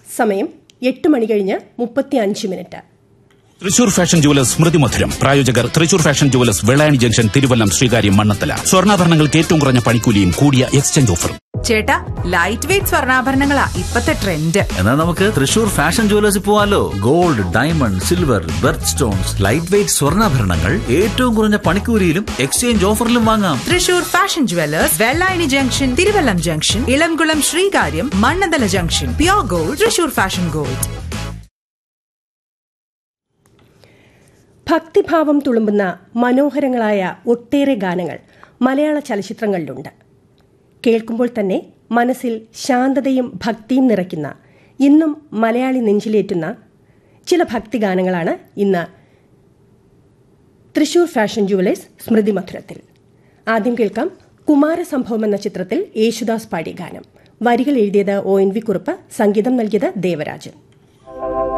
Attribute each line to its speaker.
Speaker 1: സമയം എട്ട് മണി കഴിഞ്ഞ് മുപ്പത്തി അഞ്ച് minute
Speaker 2: Thrissur fashion jewellers Smrithi Madhuram പ്രായോജകർ Thrissur fashion jewellers Vellayani junction Thiruvallam Sreekaryam Mannathala സ്വർണ്ണാഭരണങ്ങൾക്ക് ഏറ്റവും കുറഞ്ഞ പണിക്കൂലിയും കൂടിയ എക്സ്ചേഞ്ച് ഓഫറും
Speaker 3: ചേട്ടാ ലൈറ്റ് വെയിറ്റ് സ്വർണ്ണാഭരണങ്ങളാ ഇപ്പത്തെ ട്രെൻഡ്
Speaker 4: എന്നാൽ നമുക്ക് തൃശൂർ ഫാഷൻ ജുവലേഴ്സിൽ പോവാലോ gold diamond silver birth stones light weight സ്വർണ്ണാഭരണങ്ങൾ ഏറ്റവും കുറഞ്ഞ പണിക്കൂലിയിലും എക്സ്ചേഞ്ച് ഓഫറിലും വാങ്ങാം
Speaker 3: Thrissur fashion jewellers Vellayani junction Thiruvallam junction Ilamkulam Sreekaryam Mannanthala junction pure gold Thrissur fashion gold
Speaker 1: ഭക്തിഭാവം തുളുമ്പുന്ന മനോഹരങ്ങളായ ഒട്ടേറെ ഗാനങ്ങൾ മലയാള ചലച്ചിത്രങ്ങളിലുണ്ട് കേൾക്കുമ്പോൾ തന്നെ മനസ്സിൽ ശാന്തതയും ഭക്തിയും നിറയ്ക്കുന്ന ഇന്നും മലയാളി നെഞ്ചിലേറ്റുന്ന ചില ഭക്തിഗാനങ്ങളാണ് ഇന്ന് തൃശൂർ ഫാഷൻ ജുവലേഴ്സ് സ്മൃതി മധുരത്തിൽ ആദ്യം കേൾക്കാം കുമാരസംഭവം എന്ന ചിത്രത്തിൽ യേശുദാസ് പാടിയ ഗാനം വരികൾ എഴുതിയത് ഒ എൻ വി കുറുപ്പ് സംഗീതം നൽകിയത് ദേവരാജൻ